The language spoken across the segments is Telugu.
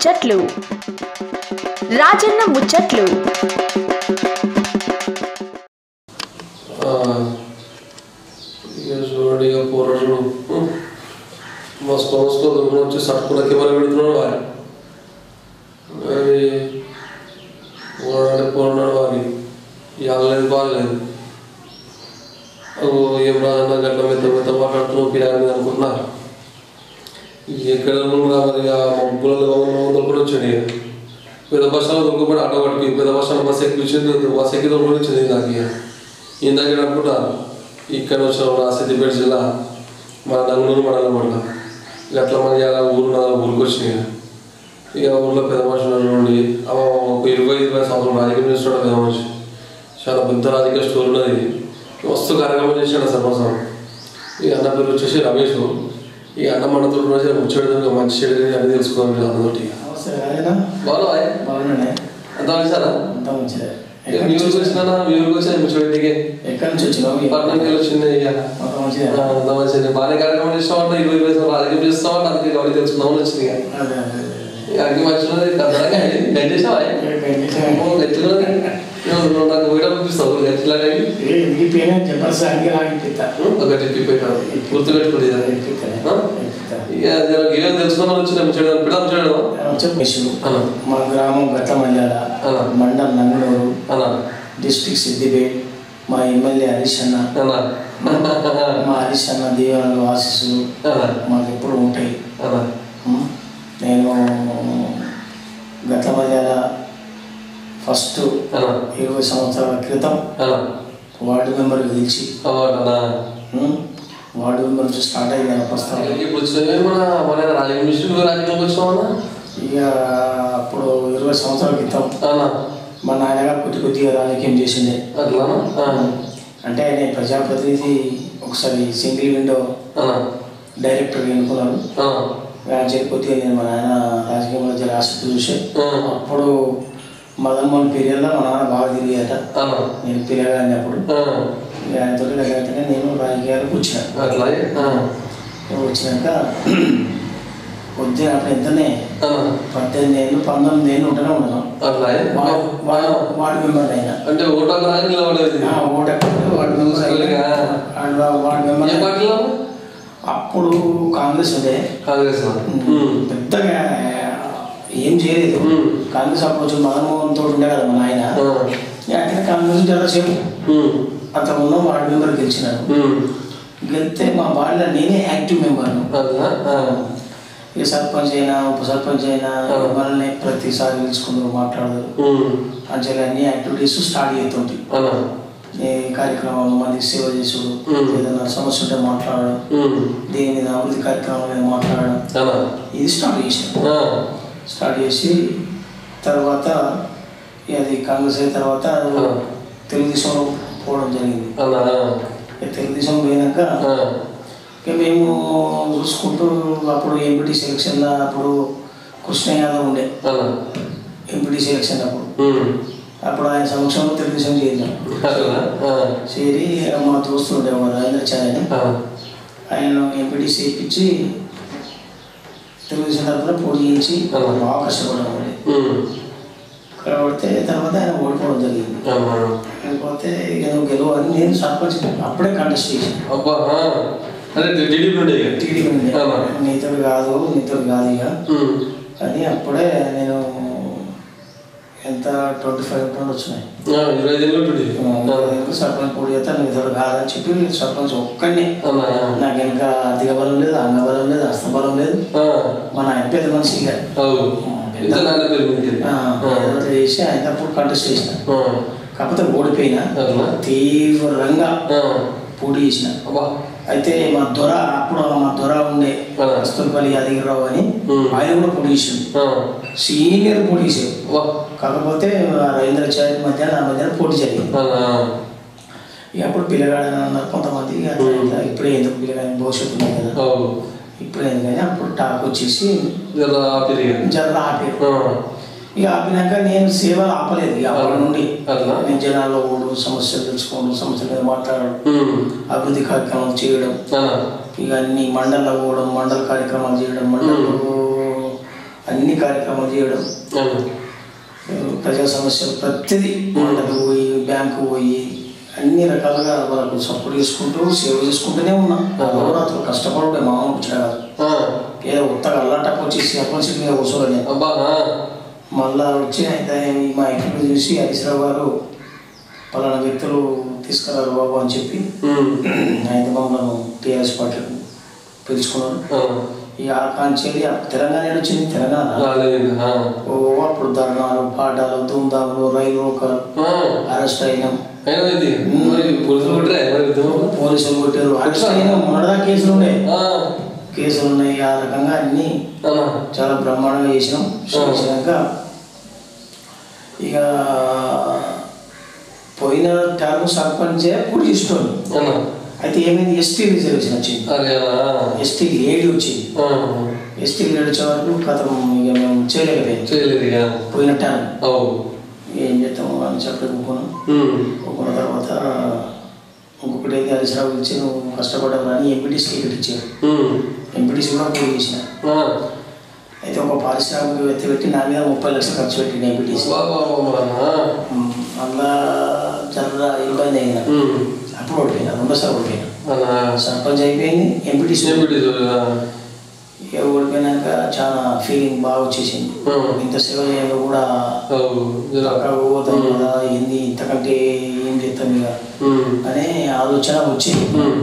ముచ్చట్లు రాజన్న ముచ్చట్లు ఆ, ఇక చూడండి ఇక పోరాడు మస్తు మస్తు దుమ్ములు వచ్చి సట్టుకున్న కెమెరా పెడుతున్నాడు వారి మరి పోరాడే పోరాడు వారి ఇవ్వలేదు బాగలేదు ఏం రాదన్నా గట్ల మెత్త మెత్త మాట్లాడుతున్నావు పిల్లలు అనుకుంటున్నా ఎక్కడ కూడా మరి ఆ మబ్బులలో వందలు కూడా వచ్చాడు ఇక పెద్ద బస్సులో దొరకబడి ఆటో పట్టుకు పెద్ద బస్సులో బస్ ఎక్కి వచ్చింది బస్ ఎక్కి దొరకబడి వచ్చింది నాకు ఇక ఇందాక అనుకుంటా ఇక్కడ వచ్చిన మన సిద్దిపేట జిల్లా మన నంగనూరు మండలం మండలం ఇక అట్లా మన ఇలా ఊరు నాలుగు ఊరికి వచ్చినాయి ఇక ఊర్లో పెద్ద మనుషులు నుండి ఒక ఇరవై ఇరవై సంవత్సరం రాజకీయం చేస్తున్నాడు పెద్ద మనిషి చాలా పెద్ద రాజకీయ స్టోర్ ఉన్నది వస్తు కార్యక్రమం చేశాడు సర్వసం ఈ అన్న పేరు వచ్చేసి రమేష్ ఈ అన్న మనతో ముచ్చడం మంచి చెడు అన్ని తెలుసుకోవాలి అందరితో నమస్తే రాజేనా బాగా బాగున్నానే అంత వచ్చారా అంతా మంచిదే మీ ఊరికి వచ్చినా మీ ఊరికి వచ్చాను ముచ్చడికి ఎక్కడి నుంచి వచ్చినావు పట్టణంకి వెళ్ళి వచ్చింది ఇక అంతా మంచిదే ఆ, అంత మంచిది బాగానే కార్యక్రమం చేస్తామంటే ఇరవై ఇరవై సంవత్సరాలు రాజకీయం చేస్తామంటే అందుకే కాబట్టి తెలుసుకుందామని వచ్చింది ఇక. అదే అదే అదే. ఇక అగ్గి మంచిగా కదలగా గంటేసావా గట్టిగా నాకు వీడియో చూపిస్తావు గట్టిలా కానీ ఏ, నీ పేరు జబర్దస్త్ అడిగి ఆగిపిస్తా ఒకటి తిప్పిపోయినారు గుర్తుపెట్టుకుంది ఇక జర ఏం తెలుసుకున్నామని వచ్చిన ముచ్చడం పిడం చేయడం చెప్పేసి అలా మా గ్రామం గట్టమల్యాల అలా మండల్ నంగనూరు అలా డిస్ట్రిక్ట్ సిద్దిపేట్ మా ఎమ్మెల్యే హరీష్ అన్న అలా మా హరీష్ అన్న దీవెనలు ఆశీస్సులు అలా మాకు ఎప్పుడు ఉంటాయి అలా ఉం? నేను గట్టమల్యాల ఫస్ట్ అలా ఇరవై సంవత్సరాల క్రితం అలా వార్డు మెంబర్ గెలిచి అలా ఉం? వార్డు మెంబర్ నుంచి స్టార్ట్ అయ్యింది ప్రస్తుతం ఇప్పుడు వచ్చిన మన మన రాజకీయ మిషన్ రాజకీయంలోకి వచ్చినామన్నా ఇక అప్పుడు ఇరవై సంవత్సరాల క్రితం అలా మా నాన్నగారు కొద్ది కొద్దిగా రాజకీయం చేసిండే అట్లానా అంటే ఆయన ప్రజాప్రతినిధి ఒకసారి సింగిల్ విండో అలా డైరెక్టర్ ఎన్నుకున్నారు అలా ఆయన చెప్పి కొద్దిగా నేను మా నాన్న రాజకీయంలో జర ఆసక్తి చూసే ఆ. అప్పుడు మదన్ మోహన్ పీరియడ్లో మా నాన్న బాగా తిరిగాట అలా నేను పిల్లగాని అప్పుడు ఆ, ఇక ఆయనతో దగ్గరనే నేను రాజకీయాలకు వచ్చిన అట్లాగే ఆ, వచ్చినాక పొద్దున అప్పుడు ఎంతనే అలా పద్దెనిమిది ఏళ్ళు పంతొమ్మిది ఏళ్ళు ఉంటూనే ఉన్నాను అట్లాగే వార్డు వార్డు వార్డు మెంబర్ అయినా అంటే ఓటాకు రాని నిలబడేది ఆ, ఓటప్పుడు వార్డు మెంబర్ అయినా. అలాగా? వార్డు వార్డు మెంబర్ ఏ పార్టీలో అప్పుడు కాంగ్రెస్ ఉండే కాంగ్రెస్ లో. ఉమ్. పెద్దగా ఏం చేయలేదు ఉమ్. కాంగ్రెస్ అప్పుడు వచ్చి మదన్మోహన్ తోటి ఉండే కదా మా నాయన ఆ, అక్కడ కాంగ్రెస్ జరసేపు ఉమ్. అంత ఉన్న వార్డు మెంబర్ గెలిచినాను ఉమ్. గెలిస్తే మా వార్డులో నేనే యాక్టివ్ మెంబర్ను అట్లా? ఆ, ఇక సర్పంచ్ అయినా ఉప సర్పంచ్ అయినా ఆ. మనల్ని ప్రతిసారి పిలుచుకుందరు మాట్లాడదు ఉమ్. అంచెలు అన్ని యాక్టివిటీస్ స్టార్ట్ చేస్తుంటాయి అలా. ఏ కార్యక్రమం మందికి సేవ చేసుడు ఉమ్. ఏదైనా సమస్య ఉంటే మాట్లాడడం ఉమ్. దేని మీద అభివృద్ధి కార్యక్రమం మీద మాట్లాడడం అలా. ఇది స్టార్ట్ చేసాం ఆ, స్టార్ట్ చేసి తర్వాత ఇక అది కాంగ్రెస్ అయిన తర్వాత ఆ. తెలుగుదేశంలో పోవడం జరిగింది అలా. ఇక తెలుగుదేశం పోయినాక ఆ, ఇక మేము చూసుకుంటూ అప్పుడు ఎంపీటీ సెలక్షన్లో అప్పుడు కృష్ణ యాదవ్ ఉండే అలా. ఎంపీటీ సెలక్షన్ అప్పుడు ఉమ్. అప్పుడు ఆయన సమక్షంలో తెలుగుదేశం చేద్దాం అట్లా? ఆ, చేరి మా దోస్తులు ఉండే మా రాజేంద్ర చాయని ఆ, ఆయన ఎంపీటీ చేయించి తెలుగుదేశం తరఫున పోటీ చేయించి ఆ. బాగా కష్టపడ్డాం అండి ఉమ్. కాబట్టి తర్వాత ఆయన ఓడిపోవడం జరిగింది అమ్మా. లేకపోతే ఇక నువ్వు గెలువు అని నేను సర్పంచ్ అప్పుడే కంటెస్ట్ చేసాను అబ్బా ఆ. అదే టీడీపీ ఉండే ఇక. టీడీపీ ఉంది అవునా? నీతో కాదు నీతో కాదు ఇక ఉమ్. అని అప్పుడే నేను ఎంత ట్వంటీ ఫైవ్ రూపాయలు వచ్చినాయి ఆ, ఇరవై ఐదు ఏళ్ళు ఉంటుంది. ఆ, సర్పంచ్ పోటీ చేస్తే నువ్వు ఇతడు కాదని చెప్పి సర్పంచ్ ఒక్కడిని అలా. నాకు వెనక ఆర్థిక బలం లేదు అంగ బలం లేదు హస్త బలం లేదు ఆ, మా నాయన పెద్ద మనిషి ఇక అవు. ఇంత నాన్న పేరు మీదకి. ఆ, ఆ, ఏదో ఒకటి చేసి ఆయన అప్పుడు కంటెస్ట్ చేసిన ఆ, కాకపోతే ఓడిపోయినా అట్లా? తీవ్రంగా ఆ, పోటీ చేసిన అబ్బా. అయితే మా దొర అప్పుడు మా దొర ఉండే ఆ. కస్తూర్పల్లి యాదగిరిరావు అని ఉమ్. ఆయన కూడా పోటీ చేసిండు ఆ, సీనియర్ పోటీ చేసాడు అబ్బా. కాకపోతే ఆ రవీంద్ర చారి మధ్య నా మధ్యన పోటీ జరిగింది అలా. ఇక అప్పుడు పిల్లగాడని అన్నారు కొంతమంది ఇక అట్లా ఇట్లా ఇప్పుడే ఎందుకు పిల్లగాని భవిష్యత్తు ఉంది కదా అవు. ఇప్పుడే ఎందుకని అప్పుడు టాక్ వచ్చేసి జర ఆపిరి ఇక. జర ఆపారు ఆ, ఇక ఆపినాక నేను సేవలు ఆపలేదు ఇక అప్పటి నుండి అట్లా? నేను జనాల్లో ఓడు సమస్యలు తెలుసుకోవడం సమస్యల మీద మాట్లాడడం ఉమ్. అభివృద్ధి కార్యక్రమాలు చేయడం అలా. ఇక అన్ని మండల్లో పోవడం మండల కార్యక్రమాలు చేయడం మండలంలో అన్ని కార్యక్రమాలు చేయడం అవును. ప్రజా సమస్యలు ప్రతిదీ మండలికి పోయి బ్యాంకు పోయి అన్ని రకాలుగా వాళ్ళకు సపోర్ట్ చేసుకుంటూ సేవ చేసుకుంటూనే ఉన్నా అహోరాత్రులు కష్టపడే మామూలు ముచ్చట కాదు ఆ, ఏదో ఉత్తగా అల్లాటకు వచ్చి సర్పంచ్ మీద కూర్చోలే అబ్బా ఆ, మళ్ళా వచ్చి అయితే మా ఇంటికి చూసి హరీశ్రావు గారు పలానా వ్యక్తులు తీసుకురారు బాబు అని చెప్పి ఉమ్, అయితే మమ్మల్ని టీఆర్ఎస్ పార్టీకి పిలుచుకున్నారు ఆ, ఈ ఆకాంక్షలు తెలంగాణ ఏడు వచ్చింది తెలంగాణ రాలేదు ఆ, ఓ అప్పుడు ధర్నాలు పాఠాలు ధూమ్ధాములు రైలు రోకలు ఆ, అరెస్ట్ అయినాం అయినా ఇది మరి పురుషులు కొట్టరా మరి ఉద్యమం? పోలీసులు కొట్టారు అరెస్ట్ అయినాం మొన్నదా కేసులు ఉండే ఆ, కేసులు ఉన్నాయి ఆ రకంగా అన్నీ అన్నా. చాలా బ్రహ్మాండంగా చేసినాం చేసినాక ఇక పోయిన టర్మ్ సర్పంచే పూర్తి ఇష్టం అన్నా. అయితే ఏమైంది ఎస్టీ రిజర్వేషన్ వచ్చింది అరే అన్నా. ఎస్టీ లేడీ వచ్చింది ఆ, ఎస్టీ లేడీ వచ్చే వరకు కథం ఇక మేము చేయలేకపోయాం చేయలేదు ఇక పోయిన టర్మ్ అవు ఏం చేస్తాము అని చెప్పి ఊరుకున్నాం ఉమ్, ఊరుకున్న తర్వాత ఇంకొకటి అయితే హరీశ్రావు ఇచ్చి నువ్వు కష్టపడ్డావు కానీ ఎంపీటీసీ టికెట్ ఇచ్చారు ఉమ్, ఎంపీటీసీ కూడా పోయి చేసిన ఆ, అయితే ఒక పారిశ్రామిక పెట్టి నా మీద ముప్పై లక్షలు ఖర్చు పెట్టింది ఎంపీటీసీ బా, బా, బా, బా, అన్నా. మళ్ళా చాలా ఇబ్బంది అయింది ఉమ్, అప్పుడు ఓడిపోయినా రెండోసారి ఓడిపోయినా అన్నా. సర్పంచ్ అయిపోయింది ఎంపీటీసీ ఏమిటి ఇది? ఆ, ఇక ఓడిపోయినాక చాలా ఫీలింగ్ బాగా వచ్చేసింది ఉమ్, ఇంత సేవ చేయగా కూడా అవు, జర. అక్కడ పోతాం కదా ఏంది ఇంతకంటే ఏం చేస్తాం ఇక ఉమ్, అనే ఆలోచన వచ్చింది ఉమ్,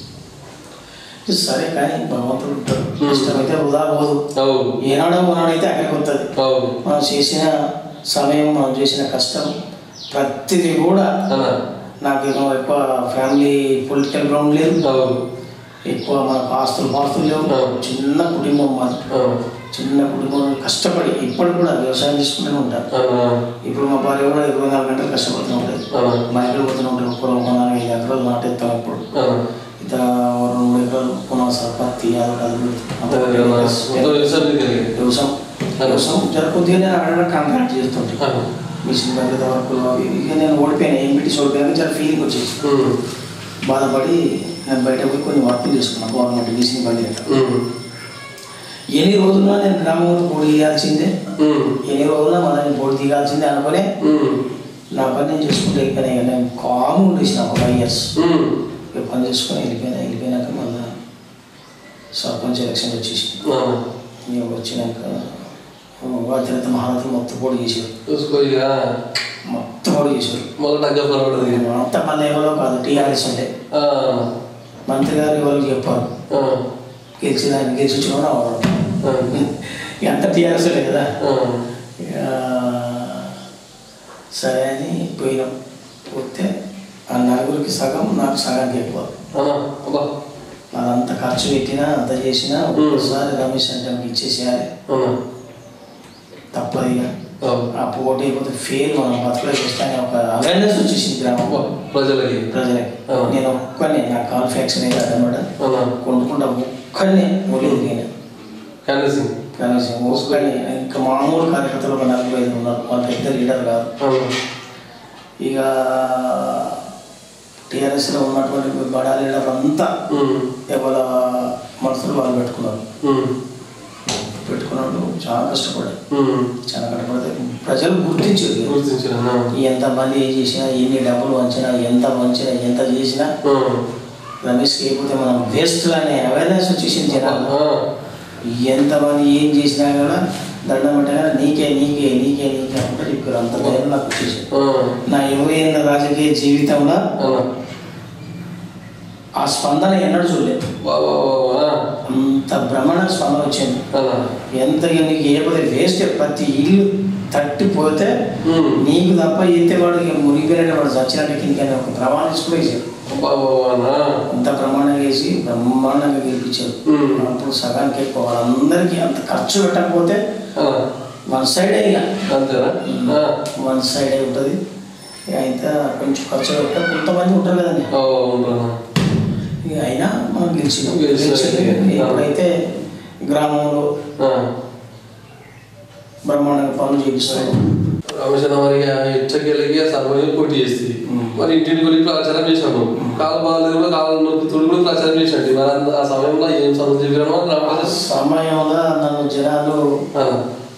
సరే కానీ భగవంతుడు ఉంటాడు ఇష్టమైతే వృధా పోదు అవు, ఏనాడో ఓనాడైతే అక్కడికి వస్తుంది అవు, మనం చేసిన సమయం మనం చేసిన కష్టం ప్రతిదీ కూడా అన్నా. నాకు ఏమో ఎక్కువ ఫ్యామిలీ పొలిటికల్ గ్రౌండ్ లేదు అవు, ఎక్కువ మనకు ఆస్తులు పాస్తులు లేవు అవును. చిన్న కుటుంబం మాది అవు, చిన్న కుటుంబం కష్టపడి ఇప్పటికి కూడా వ్యవసాయం చేసుకుంటూనే ఉంటారు అన్నా. ఇప్పుడు మా భార్య కూడా ఇరవై నాలుగు గంటలు కష్టపడుతూ ఉంటుంది అన్నా. మా ఇంట్లో పోతూనే ఉంటారు పొలం ఒక నాలుగు ఐదు ఎకరాలు నాటేస్తాం ఇప్పుడు అన్నా. ఇతర రెండు మూడు ఎకరాలు పునః పత్తి అదొక అది అంతా అదే అన్నా. మొత్తం వ్యవసాయం మీద కలిగి. వ్యవసాయం వ్యవసాయం జర కొద్దిగానే అక్కడ కాంట్రాక్ట్ చేస్తుంటే అన్నా. మిషన్ దగ్గర వరకు అవి ఇవి. ఇక నేను ఓడిపోయాను ఎంపీటీస్ ఓడిపోయాక చాలా ఫీలింగ్ వచ్చేసి ఉమ్, బాధపడి నేను బయట పోయి కొన్ని వర్కులు చేసుకున్నాను గవర్నమెంట్ మిషన్ బండి దగ్గర. ఉమ్, ఎన్ని రోజుల్లో నేను గ్రామంలో పోటీ తీయాల్సిందే ఉమ్, ఎన్ని రోజుల్లో మళ్ళీ నేను పోటీ తీయాల్సిందే అనుకునే ఉమ్, నా పని నేను చేసుకుంటే వెళ్ళిపోయినా ఇక నేను కామ్ ఉండేసిన ఒక ఫైవ్ ఇయర్స్ ఉమ్, ఇక పని చేసుకొని వెళ్ళిపోయినా వెళ్ళిపోయినాక మళ్ళీ సర్పంచ్ ఎలక్షన్ వచ్చేసి అన్నా. ఇక వచ్చినాక వాద్యత మహారథులు మొత్తం పోటీ చేశారు చూసుకో ఇక మొత్తం పోటీ చేశారు మళ్ళీ డగ్గ పడబడదు ఇక. అంత మళ్ళీ ఎవరో కాదు టీఆర్ఎస్ ఉండే ఆ, మంత్రి గారు ఎవరికి చెప్పారు ఆ, గెలిచిన ఆయన గెలిచి వచ్చిన అవడం ఆ, ఎంత టీఆర్ఎస్ కదా ఆ, ఇక సరే అని పోయినాం పోతే ఆ నలుగురికి సగం నాకు సగానికి ఎక్కువ అన్నా. అబ్బా. అదంతా ఖర్చు పెట్టినా అంత చేసినా ఒక్కసారి రమేష్ అంటే నాకు ఇచ్చేసేయాలి అన్నా. తప్పదు ఇక అవు. ఆ పోటీ అయిపోతే ఫెయిల్ మనం బతుకులో చేస్తానే ఒక అవేర్నెస్ వచ్చేసింది గ్రామం అబ్బా. ప్రజలకి ప్రజలకి ఆ. నేను ఒక్కనే నా కాల్ ఫ్యాక్షన్ అయితే అన్నమాట అన్నా. కొనుక్కుంటా ఒక్కనే ఒలేదు నేను కనీసం కానీ ఒక్కనే ఇంకా మామూలు కార్యకర్తలు ఒక నలుగురు ఐదు ఉన్నారు వాళ్ళ పెద్ద లీడర్ కాదు అన్నా. ఇక టీఆర్ఎస్లో ఉన్నటువంటి బడా లీడర్ అంతా ఉమ్, ఎవరి మనసులు వాళ్ళు పెట్టుకున్నారు ఉమ్, పెట్టుకున్నాడు చాలా కష్టపడ్డారు ఉమ్. చాలా కష్టపడితే ప్రజలు గుర్తించారు గుర్తించిన అన్నా. ఎంత మంది ఏం చేసినా ఎన్ని డబ్బులు వంచినా ఎంత వంచినా ఎంత చేసినా ఆ, రమేష్కి అయిపోతే మనం వేస్ట్ అనే అవేర్నెస్ వచ్చేసింది జనాలు ఆ, ఎంతమంది ఏం చేసినా కూడా దండం పెట్టగా నీకే నీకే నీకే నీకే అంటే చెప్పారు అంత ధైర్యం నాకు వచ్చేసింది ఆ, నా ఇరవై ఏళ్ళ రాజకీయ జీవితంలో అన్నా. ఆ స్పందన ఎన్నడూ చూడలేదు వా, వా, వా, వా. అంత బ్రహ్మాండ స్పందన వచ్చింది అన్నా. ఎంత ఇక నీకు ఏపోతే వేస్ట్ ప్రతి ఇల్లు తట్టిపోతే ఉమ్. నీకు తప్ప ఎత్తే వాడు ఇక మునిగిపోయినట్టు వాడు చచ్చినట్టు కింద ఒక ప్రమాణం కూడా వేసారు వా, వా, వా, అన్నా. అంత ప్రమాణంగా వేసి బ్రహ్మాండంగా గెలిపించారు ఉమ్. అప్పుడు సగానికి ఎక్కువ వాళ్ళందరికీ అంత ఖర్చు పెట్టకపోతే అన్నా. వన్ సైడే ఇక అంతేనా ఆ. వన్ సైడే ఉంటుంది ఇక అయితే కొంచెం ఖర్చు పెట్ట కొంతమంది ఉంటారు కదండి ఓ, ఉంటున్నా. ఇక అయినా మనం గెలిచినాం గెలిచినాం. గెలిచి ఎప్పుడైతే గ్రామంలో ఆ. బ్రహ్మాండంగా పనులు చేపిస్తాం రమేష్ మరి ఇచ్చకెళ్ళి సర్వైవ్ పోటీ చేస్తుంది మరి ఇంటింటి గురించి ప్రచారం చేసాము కాలు బాగాలేదు కూడా కాలు నొప్పుతుడు కూడా ప్రచారం చేసినట్టు మరి అంద- ఆ సమయంలో ఏం సమస్య చెప్పారో రాకపోతే సమయంలో నన్ను జనాలు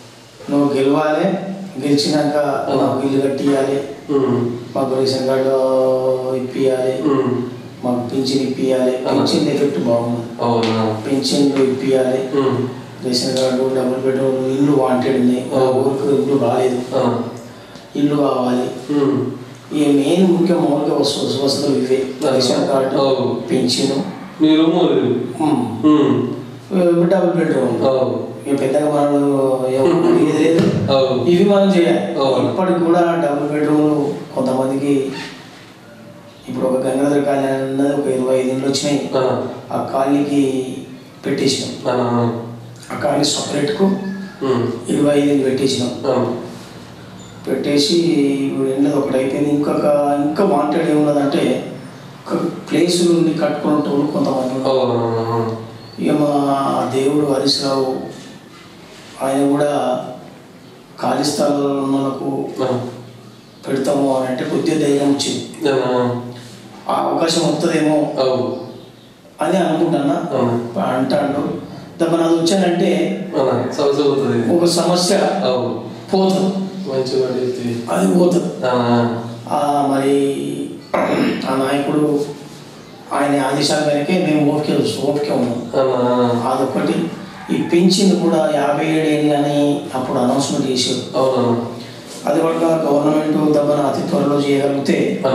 నువ్వు గెలవాలి గెలిచినాక మాకు ఇల్లు కట్టియాలి ఉమ్. మాకు రేషన్ కార్డు ఇప్పియాలి ఉమ్. మాకు పింఛన్ ఇప్పియాలి పింఛన్ ఎఫెక్ట్ బాగుంది అవునా పింఛన్లు ఇప్పియాలి ఉమ్. రేషన్ కార్డు డబుల్ బెడ్రూమ్ ఇల్లు వాంటెడ్ ఉన్నాయి మా ఊరికి ఇల్లు రాలేదు ఆ. ఇల్లు కావాలి ఉమ్. ఈ మెయిన్ ముఖ్య మౌలిక వస్తు వసతులు ఇవే రేషన్ కార్డు అవును. పింఛను మీరు మూడు ఉమ్. ఉమ్. డబుల్ బెడ్రూమ్ అవును. ఇక పెద్దగా మనం ఎవరు అడిగేది లేదు అవును. ఇవి మనం చేయాలి అవును. ఇప్పటికి కూడా డబుల్ బెడ్రూమ్ కొంతమందికి ఇప్పుడు ఒక గంగాధర కాలనీ అన్నది ఒక ఇరవై ఐదు ఇండ్లు వచ్చినాయి ఆ. ఆ కాలనీకి పెట్టేసినాం ఆ. ఆ కాలనీ సపరేట్కు ఉమ్. ఇరవై ఐదు ఇండ్లు పెట్టేసినాం ఆ. పెట్టేసి ఇప్పుడు ఎండది ఒకటి అయిపోయింది ఇంకొక ఇంకా వాంటెడ్ ఏమున్నదంటే ఒక ప్లేస్ నుండి కట్టుకున్నట్టు కొంతమంది ఉన్నారు. అవునా. ఇక మా దేవుడు హరీష్ రావు ఆయన కూడా ఖాళీ స్థలాల్లో ఉన్న వాళ్ళకు ఆ. పెడతాము అని అంటే కొద్దిగా ధైర్యం వచ్చింది ఆ. ఆ అవకాశం వస్తుందేమో అవును. అని అనుకుంటున్నా అవును. అంటాడు దాని అది వచ్చానంటే అవునా. సమస్య పోతుంది ఒక సమస్య అవును పోతుంది మంచిగా అడిగితే అది పోతుంది ఆ. ఆ మరి ఆ నాయకుడు ఆయన ఆదేశాల మేరకే మేము ఓపిక ఓపిక ఉన్నాం అవునా. అదొకటి ఈ పెన్షన్ కూడా యాభై ఏడు ఏళ్ళు అని అప్పుడు అనౌన్స్మెంట్ చేశారు అవునా. అది కూడా గవర్నమెంట్ దబ్బన అతి త్వరలో చేయగలిగితే ఆ.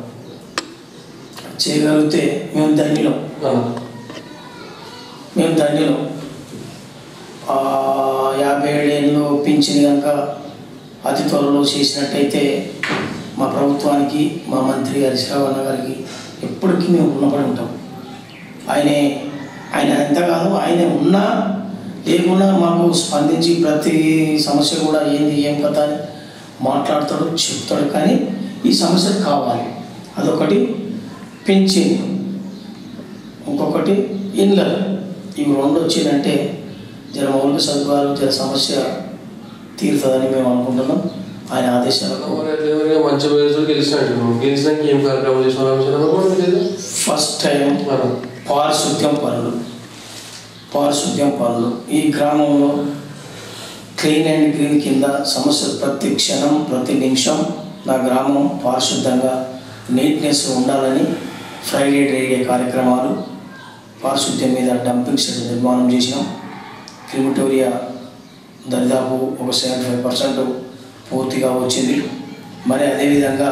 చేయగలిగితే మేము ధన్యులం ఆ. మేము ధన్యులం ఆ యాభై ఏడేళ్ళు పింఛన్ కనుక అతి త్వరలో చేసినట్టయితే మా ప్రభుత్వానికి మా మంత్రి హరీశ్రావు అన్న గారికి ఎప్పటికీ మేము రుణపడి ఉంటాం ఆయనే ఆయన ఎంత కాదు ఆయన ఉన్నా లేకున్నా మాకు స్పందించి ప్రతి సమస్య కూడా ఏంది ఏం కథ అని మాట్లాడతాడు చెప్తాడు కానీ ఈ సమస్య కావాలి అదొకటి పెన్షన్ ఇంకొకటి ఇన్లర్ ఇవి రెండు వచ్చిందంటే జర మౌలిక సదుపాయాలు జర సమస్య తీరుతుందని మేము అనుకుంటున్నాం ఆయన ఆదేశాలకు మరి ఎవరైనా మంచి వయసు గెలిచినట్టు గెలిచినాక ఏం కార్యక్రమం చేసిన విషయం లేదు ఫస్ట్ టైం మనం పారిశుద్ధ్యం పనులు పారిశుద్ధ్యం పనులు ఈ గ్రామంలో క్లీన్ అండ్ గ్రీన్ కింద సమస్య ప్రతి క్షణం ప్రతి నిమిషం నా గ్రామం పారిశుద్ధంగా నీట్నెస్ ఉండాలని ఫ్రైడే డ్రైడే కార్యక్రమాలు పారిశుద్ధ్యం మీద డంపింగ్ సెట్ నిర్మాణం చేసినాం క్రిమిటోరియా దరిదాపు ఒక సెవెంటీ ఫైవ్ పర్సెంట్ పూర్తిగా వచ్చింది మరి అదేవిధంగా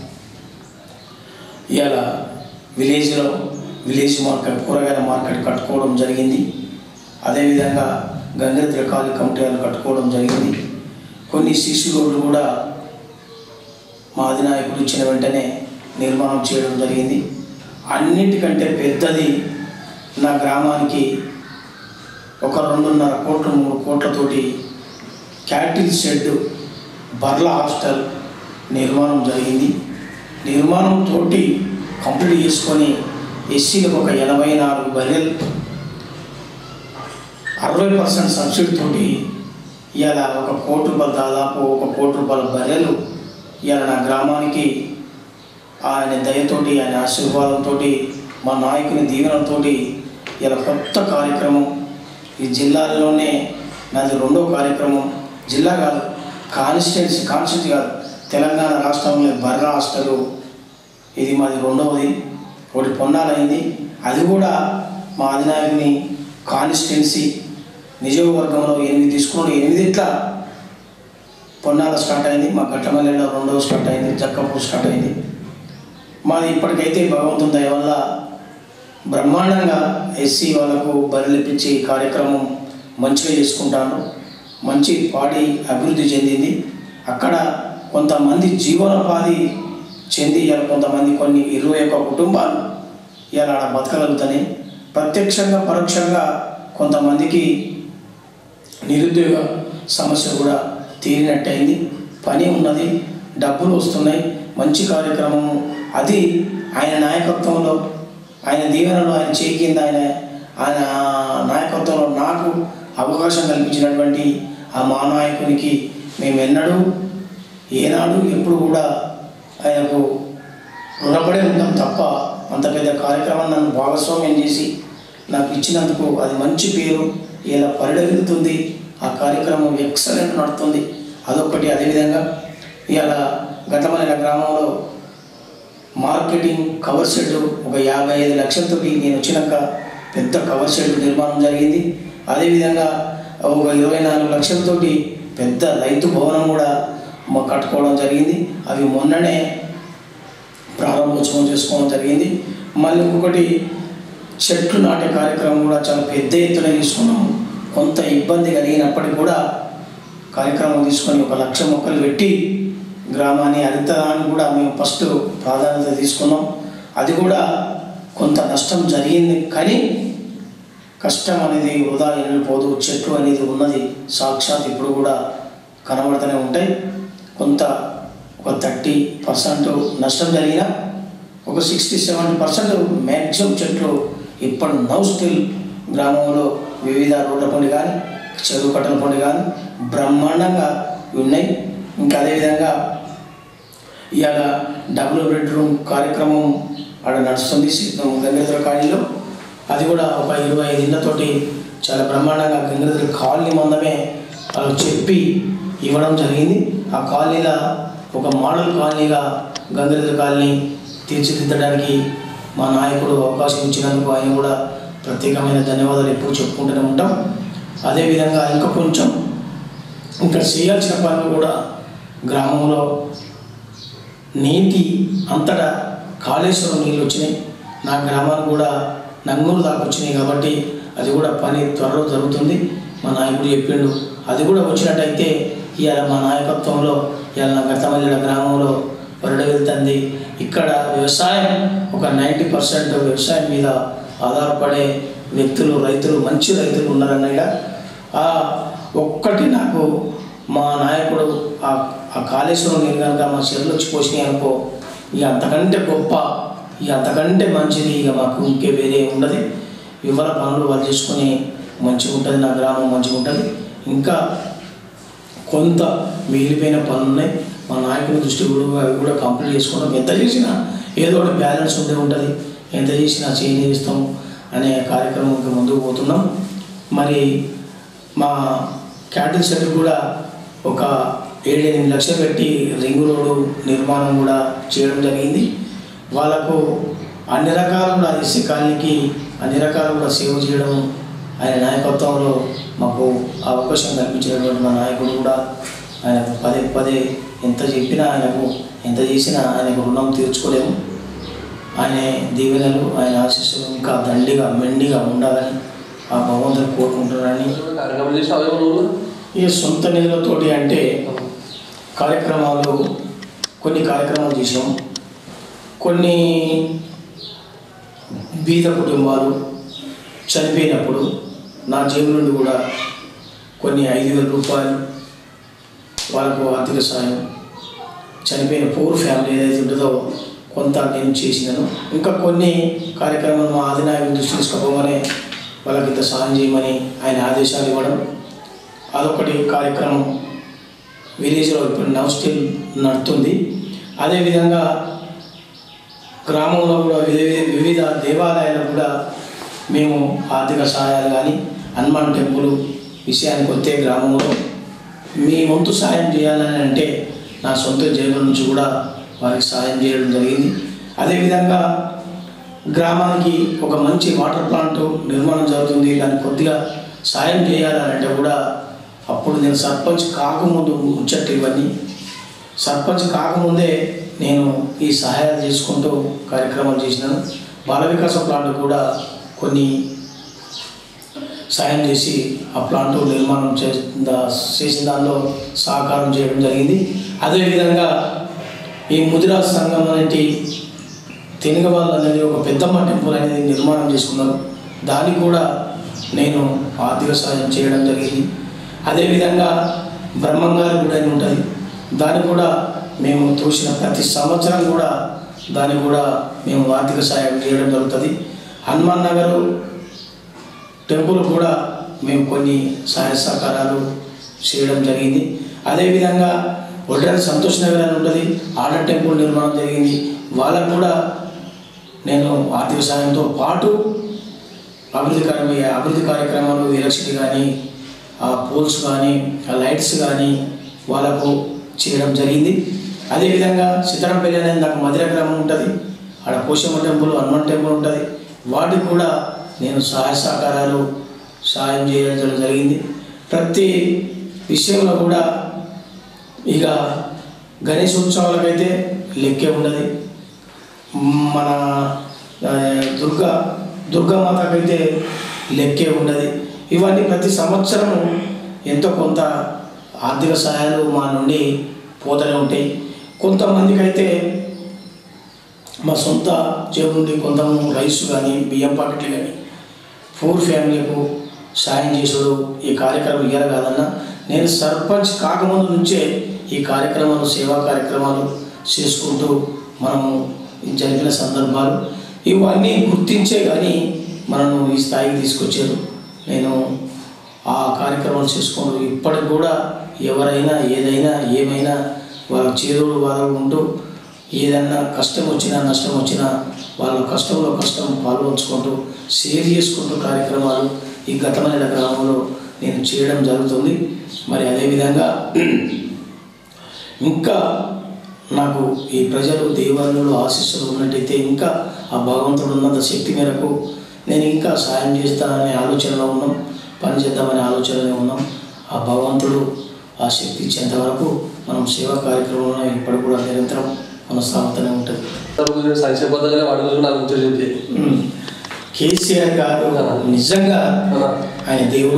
ఇవాళ విలేజ్లో విలేజ్ మార్కెట్ కూరగాయల మార్కెట్ కట్టుకోవడం జరిగింది అదేవిధంగా గంగత్ర కాలి కమిటీలు కట్టుకోవడం జరిగింది కొన్ని సీసీ రోడ్లు కూడా మా అధినాయకుడు ఇచ్చిన వెంటనే నిర్మాణం చేయడం జరిగింది అన్నిటికంటే పెద్దది నా గ్రామానికి ఒక రెండున్నర కోట్ల మూడు కోట్లతోటి క్యాటిల్ షెడ్ బర్ల హాస్టల్ నిర్మాణం జరిగింది నిర్మాణం తోటి కంప్లీట్ చేసుకొని ఎస్సీలకు ఒక ఎనభై నాలుగు బర్రెలు అరవై పర్సెంట్ సబ్సిడీ తోటి ఇవాళ ఒక కోటి రూపాయలు దాదాపు ఒక కోటి రూపాయల బర్రెలు ఇవాళ నా గ్రామానికి ఆయన దయతోటి ఆయన ఆశీర్వాదంతో మా నాయకుని దీవెనతోటి ఇలా కొత్త కార్యక్రమం ఈ జిల్లాలోనే నాది రెండో కార్యక్రమం జిల్లా కాదు కాన్స్టిట్యున్సీ కాన్స్టిట్యూన్సీ కాదు తెలంగాణ రాష్ట్రంలో బర్రా హాస్టల్ ఇది మాది రెండవది ఒకటి పొన్నాలైంది అది కూడా మా అధినాయకుని కాన్స్టిట్యున్సీ నియోజకవర్గంలో ఎనిమిది తీసుకున్నాడు ఎనిమిదిట్లా పొన్నాల స్టార్ట్ అయింది మా గట్టమల్లెలో రెండవ స్టార్ట్ అయింది జక్కపూర్ స్టార్ట్ అయింది మాది ఇప్పటికైతే భగవంతుని దయ వల్ల బ్రహ్మాండంగా ఎస్సీ వాళ్ళకు బరిలిపించి కార్యక్రమం మంచిగా చేసుకుంటాను మంచి పాడి అభివృద్ధి చెందింది అక్కడ కొంతమంది జీవనోపాధి చెంది ఇలా కొంతమంది కొన్ని ఇరవై ఒక్క కుటుంబాలు ఇలా ఆడ బతకగలుగుతాయి ప్రత్యక్షంగా పరోక్షంగా కొంతమందికి నిరుద్యోగ సమస్య కూడా తీరినట్టయింది పని ఉన్నది డబ్బులు వస్తున్నాయి మంచి కార్యక్రమం అది ఆయన నాయకత్వంలో ఆయన దీవెనలో ఆయన చేయి కింద ఆయన ఆయన నాయకత్వంలో నాకు అవకాశం కల్పించినటువంటి ఆ మా నాయకునికి మేము ఎన్నడూ ఏనాడు ఎప్పుడు కూడా ఆయనకు రుణపడే ఉంటాం తప్ప అంత పెద్ద కార్యక్రమం నన్ను భాగస్వామ్యం చేసి నాకు ఇచ్చినందుకు అది మంచి పేరు ఇలా పరిడవిల్లుతుంది ఆ కార్యక్రమం ఎక్సలెంట్ నడుస్తుంది అదొకటి అదేవిధంగా ఇవాళ ఘటమైన గ్రామంలో మార్కెటింగ్ కవర్ షెడ్ ఒక యాభై ఐదు లక్షలతో నేను వచ్చినాక పెద్ద కవర్ షెడ్ నిర్మాణం జరిగింది అదేవిధంగా ఒక ఇరవై నాలుగు లక్షలతోటి పెద్ద రైతు భవనం కూడా మా- కట్టుకోవడం జరిగింది అవి మొన్ననే ప్రారంభోత్సవం చేసుకోవడం జరిగింది మళ్ళీ ఇంకొకటి చెట్లు నాటే కార్యక్రమం కూడా చాలా పెద్ద ఎత్తున తీసుకున్నాము కొంత ఇబ్బంది కలిగినప్పటికీ కూడా కార్యక్రమం తీసుకొని ఒక లక్ష మొక్కలు పెట్టి గ్రామాన్ని హరితదాన్ని కూడా మేము ఫస్ట్ ప్రాధాన్యత తీసుకున్నాం అది కూడా కొంత నష్టం జరిగింది కానీ కష్టం అనేది వృధా వెళ్ళిపోదు చెట్లు అనేది ఉన్నది సాక్షాత్ ఇప్పుడు కూడా కనబడుతూనే ఉంటాయి కొంత ఒక థర్టీ పర్సెంట్ నష్టం జరిగినా ఒక సిక్స్టీ సెవెంటీ పర్సెంట్ మ్యాక్సిమం చెట్లు ఇప్పుడు నౌ స్టిల్ గ్రామంలో వివిధ రోడ్ల పండి కానీ చెరువు కట్టల పండి కానీ బ్రహ్మాండంగా ఉన్నాయి ఇంకా అదేవిధంగా ఇవాళ డబుల్ బెడ్రూమ్ కార్యక్రమం ఆడ నడుస్తుంది గంగాధర కాలనీలో అది కూడా ఒక ఇరవై ఐదు ఇళ్ళతోటి చాలా బ్రహ్మాండంగా గంగాధర కాలనీ మందమే వాళ్ళు చెప్పి ఇవ్వడం జరిగింది ఆ కాలనీలో ఒక మోడల్ కాలనీగా గంగాధర కాలనీ తీర్చిదిద్దడానికి మా నాయకుడు అవకాశం ఇచ్చినందుకు ఆయన కూడా ప్రత్యేకమైన ధన్యవాదాలు ఎప్పుడు చెప్పుకుంటూనే ఉంటాం అదేవిధంగా ఇంకా కొంచెం ఇంకా చేయాల్సిన పనులు కూడా గ్రామంలో నీటి అంతటా కాళేశ్వరం నీళ్ళు వచ్చినాయి నా గ్రామానికి కూడా నంగూరు దాకా వచ్చినాయి కాబట్టి అది కూడా పని త్వరలో జరుగుతుంది మా నాయకుడు చెప్పిండు అది కూడా వచ్చినట్టయితే ఇవాళ మా నాయకత్వంలో ఇవాళ నా గతమల్లిడ గ్రామంలో వరడ వెళ్తుంది ఇక్కడ వ్యవసాయం ఒక నైంటీ పర్సెంట్ వ్యవసాయం మీద ఆధారపడే వ్యక్తులు రైతులు మంచి రైతులు ఉన్నారన్నయ్య ఆ ఒక్కటి నాకు మా నాయకుడు ఆ ఆ కాళేశ్వరం నీళ్ళు కనుక మా చెరువులు వచ్చి పోసినాయి అనుకో ఇక అంతకంటే గొప్ప ఇక అంతకంటే మంచిది ఇక మాకు ఇంకే వేరే ఉండదు ఇవాళ పనులు వాళ్ళు చేసుకొని మంచిగా ఉంటుంది నా గ్రామం మంచిగా ఉంటుంది ఇంకా కొంత మిగిలిపోయిన పనులు ఉన్నాయి మా నాయకుల దృష్టి కూడా అవి కూడా కంప్లీట్ చేసుకుంటాం ఎంత చేసినా ఏదో ఒకటి బ్యాలెన్స్ ఉండే ఉంటుంది ఎంత చేసినా చేంజ్ చేస్తాం అనే కార్యక్రమంకి ముందుకు పోతున్నాం మరి మా క్యాటిల్ షెడ్ కూడా ఒక ఏడెనిమిది లక్షలు పెట్టి రింగ్ రోడ్డు నిర్మాణం కూడా చేయడం జరిగింది వాళ్ళకు అన్ని రకాల కూడా ఎస్సీ కాలనీకి అన్ని రకాల కూడా సేవ చేయడం ఆయన నాయకత్వంలో మాకు ఆ అవకాశం కల్పించినటువంటి మా నాయకుడు కూడా ఆయన పదే పదే ఎంత చెప్పినా ఆయనకు ఎంత చేసినా ఆయనకు రుణం తీర్చుకోలేము ఆయన దీవెనలు ఆయన ఆశీస్సులు ఇంకా దండిగా మెండిగా ఉండాలని ఆ భగవంతుని కోరుకుంటున్నారని కార్యక్రమం చేసి అవే ఊళ్ళో ఈ సొంత నిధులతోటి అంటే కార్యక్రమాలు కొన్ని కార్యక్రమాలు చేసాం కొన్ని బీద కుటుంబాలు చనిపోయినప్పుడు నా జేబు నుండి కూడా కొన్ని ఐదు వేల రూపాయలు వాళ్ళకు ఆర్థిక సాయం చనిపోయిన పూర్ ఫ్యామిలీ ఏదైతే ఉంటుందో కొంత నేను చేసినాను ఇంకా కొన్ని కార్యక్రమాలు మా ఆదినాయకుని దృష్టి తీసుకోపోగానే వాళ్ళకి ఇంత సాయం చేయమని ఆయన ఆదేశాలు ఇవ్వడం అదొకటి కార్యక్రమం విలేజ్లో ఇప్పుడు నవ్ స్టిల్ నడుతుంది అదేవిధంగా గ్రామంలో కూడా వివిధ వివిధ దేవాలయాలకు కూడా మేము ఆర్థిక సహాయాలు కానీ హనుమాన్ టెంపుల్ విషయానికి వస్తే గ్రామంలో మీ వంతు సాయం చేయాలని అంటే నా సొంత జేబుల నుంచి కూడా వారికి సాయం చేయడం జరిగింది అదేవిధంగా గ్రామానికి ఒక మంచి వాటర్ ప్లాంట్ నిర్మాణం జరుగుతుంది దానికి కొద్దిగా సాయం చేయాలని అంటే కూడా అప్పుడు నేను సర్పంచ్ కాకముందు ముచ్చట్టు ఇవన్నీ సర్పంచ్ కాకముందే నేను ఈ సహాయాలు చేసుకుంటూ కార్యక్రమాలు చేసినాను బాల వికాస ప్లాంట్ కూడా కొన్ని సాయం చేసి ఆ ప్లాంట్ నిర్మాణం చే దా- చేసిన దానిలో సహకారం చేయడం జరిగింది అదేవిధంగా ఈ ముదిరా సంఘం అనేది తెనుగవాళ్ళు అనేది ఒక పెద్దమ్మ టెంపుల్ అనేది నిర్మాణం చేసుకున్నారు దానికి కూడా నేను ఆర్థిక సాయం చేయడం జరిగింది అదేవిధంగా బ్రహ్మంగారి గుడి అని ఉంటుంది దానికి కూడా మేము చూసిన ప్రతి సంవత్సరం కూడా దానికి కూడా మేము ఆర్థిక సాయం చేయడం జరుగుతుంది హనుమాన్ నగరు టెంపుల్ కూడా మేము కొన్ని సహాయ సహకారాలు చేయడం జరిగింది అదేవిధంగా ఒడ్రాల సంతోష్ నగర్ అని ఉంటుంది ఆడ టెంపుల్ నిర్మాణం జరిగింది వాళ్ళకు కూడా నేను ఆర్థిక సాయంతో పాటు అభివృద్ధి కార్య అభివృద్ధి కార్యక్రమాలు ఎలక్ట్రిసిటీ కానీ ఆ పోల్స్ కానీ ఆ లైట్స్ కానీ వాళ్ళకు చేయడం జరిగింది అదేవిధంగా సిద్ధరంపల్లి అనేది నాకు మధుర గ్రామం ఉంటుంది ఆడ పోషమ్మ టెంపుల్ హనుమాన్ టెంపుల్ ఉంటుంది వాటికి కూడా నేను సహాయ సహకారాలు సహాయం చేయడం జరిగింది ప్రతి విషయంలో కూడా ఇక గణేష్ ఉత్సవాలకైతే లెక్కే ఉండదు మన ఆ, దుర్గా దుర్గామాతకైతే లెక్కే ఉండదు ఇవన్నీ ప్రతి సంవత్సరము ఎంతో కొంత ఆర్థిక సహాయాలు మా నుండి పోతూనే ఉంటాయి కొంతమందికి అయితే మా సొంత జేబు నుండి కొంత రైస్ కానీ బియ్యం పాకెట్లు కానీ పూర్ ఫ్యామిలీకు సాయం చేసుడు ఈ కార్యక్రమం ఇయ్యాలి కాదన్నా నేను సర్పంచ్ కాకముందు నుంచే ఈ కార్యక్రమాలు సేవా కార్యక్రమాలు చేసుకుంటూ మనము జరిగిన సందర్భాలు ఇవన్నీ గుర్తించే కానీ మనను ఈ స్థాయికి తీసుకొచ్చారు నేను ఆ కార్యక్రమాలు చేసుకుంటూ ఇప్పటికి కూడా ఎవరైనా ఏదైనా ఏమైనా వాళ్ళ చేదోడు బాధలు ఉంటూ ఏదన్నా కష్టం వచ్చినా నష్టం వచ్చినా వాళ్ళ కష్టంలో కష్టం పాల్గొంచుకుంటూ షేర్ చేసుకుంటూ కార్యక్రమాలు ఈ గతమైన గ్రామంలో నేను చేయడం జరుగుతుంది మరి అదేవిధంగా ఇంకా నాకు ఈ ప్రజలు దేవాలయంలో ఆశీస్సులు ఉన్నట్టయితే ఇంకా ఆ భగవంతుడు ఉన్నంత శక్తి మేరకు నేను ఇంకా సాయం చేస్తాననే ఆలోచనలో ఉన్నాం పని చేద్దామనే ఆలోచనలో ఉన్నాం ఆ భగవంతుడు ఆ శక్తి ఇచ్చేంత వరకు మనం సేవా కార్యక్రమంలో ఇప్పటి కూడా నిరంతరం కొనసాగుతూనే ఉంటుంది సంక్షేమ పథకాలే వాటి గురించి నాకు ముచ్చట చెప్పి ఉమ్. కేసీఆర్ గారు నిజంగా ఆయన దేవుడు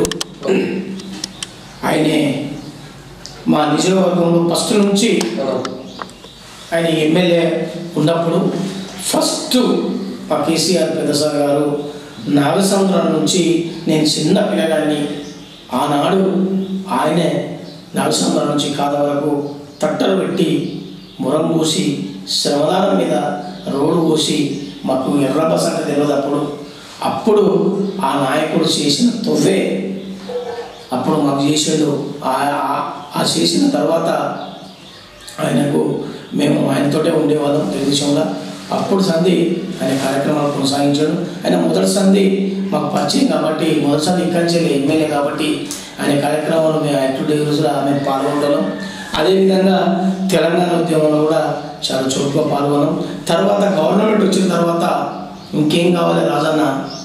ఆయనే మా నియోజకవర్గంలో ఫస్ట్ నుంచి ఆయన ఎమ్మెల్యే ఉన్నప్పుడు ఫస్ట్ మా కేసీఆర్ పెద్దసార్ గారు నాగసముద్రం నుంచి నేను చిన్న పిల్లగాడిని ఆనాడు ఆయనే నాగసముద్రం నుంచి కాద వరకు తట్టలు పెట్టి మురం పోసి శ్రమదానం మీద రోడ్డు పోసి మాకు ఎర్ర బస్ అంటే తెలియదు అప్పుడు అప్పుడు ఆ నాయకుడు చేసిన తొవ్వే అప్పుడు మాకు చేసాడు ఆ- ఆ- ఆ చేసిన తర్వాత ఆయనకు మేము ఆయనతోటే ఉండేవాళ్ళం తెలుగుదేశంలో అప్పుడు సంధి ఆయన కార్యక్రమాలు కొనసాగించాడు ఆయన మొదటి సంధి మాకు పరిచయం కాబట్టి మొదటి సంధి ఇక్కడి నుంచి ఎమ్మెల్యే కాబట్టి ఆయన కార్యక్రమాలు మేము యాక్టివిటీ రోజుల మేము పాల్గొంటాం అదేవిధంగా తెలంగాణ ఉద్యమంలో కూడా చాలా చురుకుగా పాల్గొన్నాం తర్వాత గవర్నమెంట్ వచ్చిన తర్వాత ఇంకేం కావాలి రాజన్న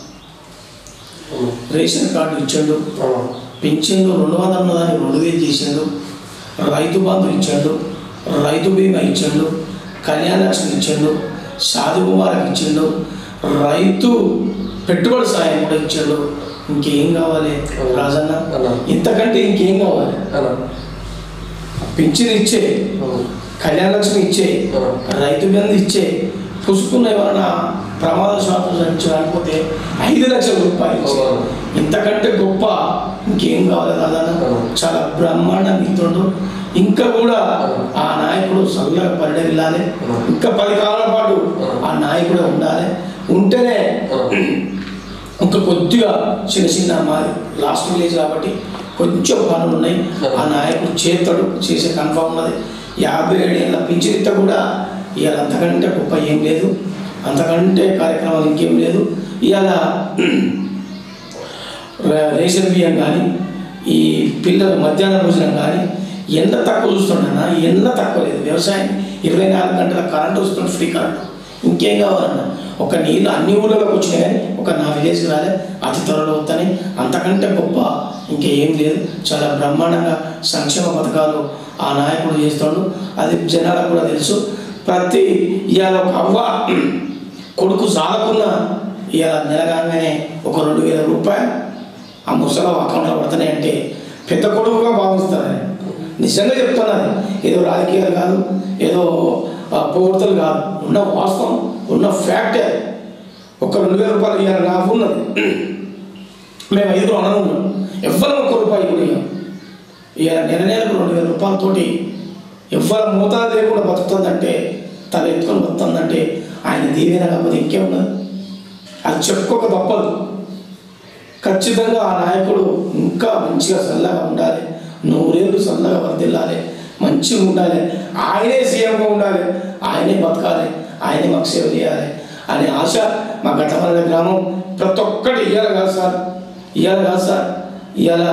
రేషన్ కార్డు ఇచ్చాడు పింఛన్లు రెండు వందల ఉన్నదాన్ని రెండు వేలు చేసిండు రైతు బంధు ఇచ్చాడు రైతు బీమా ఇచ్చాడు కళ్యాణ లక్ష్మి ఇచ్చాడు సాధు కుమార్కి ఇచ్చిండు రైతు పెట్టుబడి సాయం కూడా ఇచ్చాడు ఇంకేం కావాలి రాజన్న ఇంతకంటే ఇంకేం కావాలి పింఛన్ ఇచ్చే కళ్యాణ లక్ష్మి ఇచ్చే రైతు బంధు ఇచ్చే పుసుకున్న ఏమైనా ప్రమాద శాతం నుంచి రాకపోతే ఐదు లక్షల రూపాయలు ఇచ్చే. ఇంతకంటే గొప్ప ఇంకేం కావాలి దాదాపు చాలా బ్రహ్మాండ మిత్రుడు ఇంకా కూడా ఆ నాయకుడు చల్లగా పరిడవిల్లాలి ఇంకా పది కాలాల పాటు ఆ నాయకుడే ఉండాలి ఉంటేనే ఇంకా కొద్దిగా చిన్న చిన్న మాది లాస్ట్ విలేజ్ కాబట్టి కొంచెం పనులు ఉన్నాయి ఆ నాయకుడు చేస్తాడు చేసే కన్ఫామ్ ఉన్నది యాభై ఏడేళ్ళ పింఛనిత కూడా ఇవాళ అంతకంటే గొప్ప ఏం లేదు అంతకంటే కార్యక్రమాలు ఇంకేం లేదు ఇవాళ రే- రేషన్ బియ్యం కానీ ఈ పిల్లల మధ్యాహ్న భోజనం కానీ ఎంత తక్కువ చూస్తుండన్నా ఎంత తక్కువ లేదు వ్యవసాయం ఇరవై నాలుగు గంటల కరెంట్ వస్తుంది ఫ్రీ కరెంట్ ఇంకేం కావాలన్నా ఒక నీళ్ళు అన్ని ఊళ్ళలోకి వచ్చినాయి కానీ ఒక నా విలేజ్కి రాలే అతి త్వరలో వస్తాయి అంతకంటే గొప్ప ఇంకేం లేదు చాలా బ్రహ్మాండంగా సంక్షేమ పథకాలు ఆ నాయకుడు చేస్తాడు అది జనాలకు కూడా తెలుసు ప్రతి ఇవాళ ఒక అవ్వ కొడుకు సాలకున్న ఇవాళ నెలగానే ఒక రెండు వేల రూపాయలు ఆ ముసలం అకౌంట్లో పడుతున్నాయి అంటే పెద్ద కొడుకుగా భావిస్తారు నిజంగా చెప్తున్నారు ఏదో రాజకీయాలు కాదు ఏదో ఆ, పొగడ్తలు కాదు ఉన్న వాస్తవం ఉన్న ఫ్యాక్టే ఒక రెండు వేల రూపాయలు ఇవాళ నాకు ఉన్నది మేము ఐదుగురు అన్నం ఉన్నాం ఎవ్వరం ఒక్క రూపాయి కూడా ఇవ్వం. ఇవాళ నెల నెలకు రెండు వేల రూపాయలతోటి ఎవ్వరు మోతాదు లేకుండా బతుకుతుందంటే తల ఎత్తుకొని బతుకుతుందంటే ఆయన దీవెన కాకపోతే ఇంకేమున్నది అది చెప్పుకోక తప్పదు ఖచ్చితంగా ఆ నాయకుడు ఇంకా మంచిగా చల్లగా ఉండాలి నూరేళ్ళు చల్లగా వర్దిల్లాలి మంచిగా ఉండాలి ఆయనే సీఎంగా ఉండాలి ఆయనే బతకాలి ఆయనే మాకు సేవ చేయాలి అనే ఆశ మా ఘటమల్ల గ్రామం ప్రతి ఒక్కటి ఇయ్యాలి కాదు సార్ ఇయ్యాలి కాదు సార్ ఇవాళ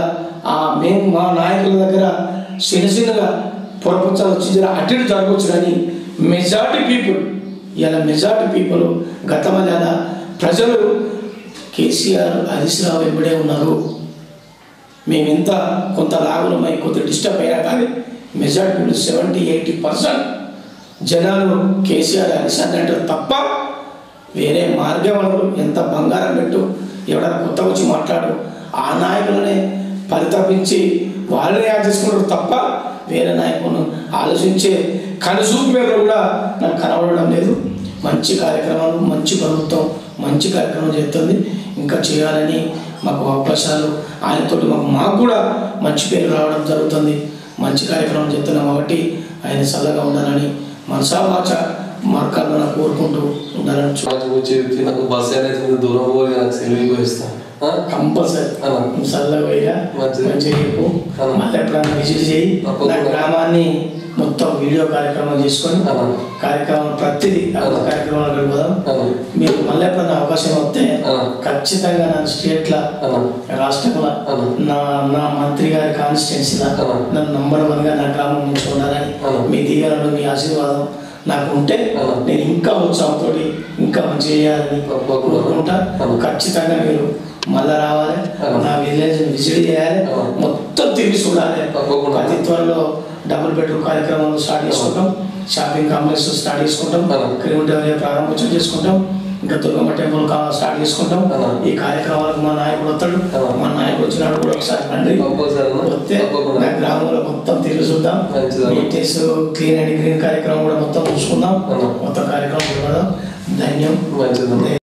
ఆ మేము మా నాయకుల దగ్గర చిన్న చిన్నగా పొరపచ్చాలు వచ్చి జర అటు ఇటు జరగవచ్చు కానీ మెజార్టీ పీపుల్ ఇలా మెజార్టీ పీపుల్ గతమల్లాద ప్రజలు కేసీఆర్ హరీష్ రావు వెంబడే ఉన్నారు మేమెంత కొంత లాభమై కొంత డిస్టర్బ్ అయినా కానీ majority people seventy eighty percent జనాలు కేసీఆర్ హరీష్ అని అంటారు తప్ప వేరే మార్గం అనరు ఎంత బంగారం పెట్టు ఎవడైనా కొత్త వచ్చి మాట్లాడు ఆ నాయకులనే పరితపించి వాళ్ళని యాడ్ చేసుకుంటారు తప్ప వేరే నాయకులను ఆలోచించే కనుసూపు మీద కూడా నాకు కనబడడం లేదు మంచి కార్యక్రమాలు మంచి ప్రభుత్వం మంచి కార్యక్రమం చేస్తుంది ఇంకా చేయాలని మాకు అవకాశాలు ఆయనతోటి మాకు మాకు కూడా మంచి పేరు రావడం జరుగుతుంది మంచి కార్యక్రమం చేస్తున్నాం కాబట్టి ఆయన చల్లగా ఉండాలని మనసా వాచ మార్గాల్లో నాకు కోరుకుంటూ ఉండాలని చూ- మంచి వచ్చి నాకు బస్ అనేది దూరం పోయి నాకు సెలవు పోయిస్తాను కంపల్సరీ అలా. చల్లగా పోయిగా మంచిది. మంచిగా చెప్పు అలా. మళ్ళీ ఎప్పుడైనా విజిట్ చేయి తప్పకుండా. నా గ్రామాన్ని మొత్తం వీడియో కార్యక్రమం చేసుకొని అలా. కార్యక్రమం ప్రతిదీ ఆ అలా. కార్యక్రమాలు గడపదాం అలా. మీరు మళ్ళీ ఎప్పుడైనా అవకాశం వస్తే అలా. ఖచ్చితంగా నా స్టేట్ల అలా. రాష్ట్రంలో అలా. నా నా మంత్రి గారి కాన్స్టిట్యున్సీలో అలా. నన్ను నంబర్ వన్గా నా గ్రామం నుంచి ఉండాలని అలా. మీ దీవెనలు మీ ఆశీర్వాదం నాకు ఉంటే అలా. నేను ఇంకా ఉత్సాహంతో ఇంకా మంచి చేయాలని తప్పకుండా. కోరుకుంటా అలా. ఖచ్చితంగా మీరు మళ్ళా రావాలి అలా. నా విలేజ్ విజిట్ చేయాలి అలా. మొత్తం తిరిగి చూడాలి తప్పకుండా. అతి త్వరలో డబుల్ బెడ్రూమ్ కార్యక్రమాలు స్టార్ట్ చేసుకుంటాం షాపింగ్ కాంప్లెక్స్ స్టార్ట్ చేసుకుంటాం అలా. క్రిమిటల్ ప్రారంభోత్సవం చేసుకుంటాం ఇంకా దుర్గమ్మ టెంపుల్ కా- స్టార్ట్ చేసుకుంటాం అలా. ఈ కార్యక్రమాలకు మా నాయకుడు వస్తాడు అలా. మా నాయకుడు వచ్చినాడు కూడా ఒకసారి రండి కంపల్సరీ అన్న. వస్తే తప్పకుండా. నా గ్రామంలో మొత్తం తిరిగి చూద్దాం మంచిదన్న. నీట్నెస్ క్లీన్ అండ్ గ్రీన్ కార్యక్రమం కూడా మొత్తం చూసుకుందాం అలా. మొత్తం కార్యక్రమం చూడదాం ధన్యం మంచిదన్న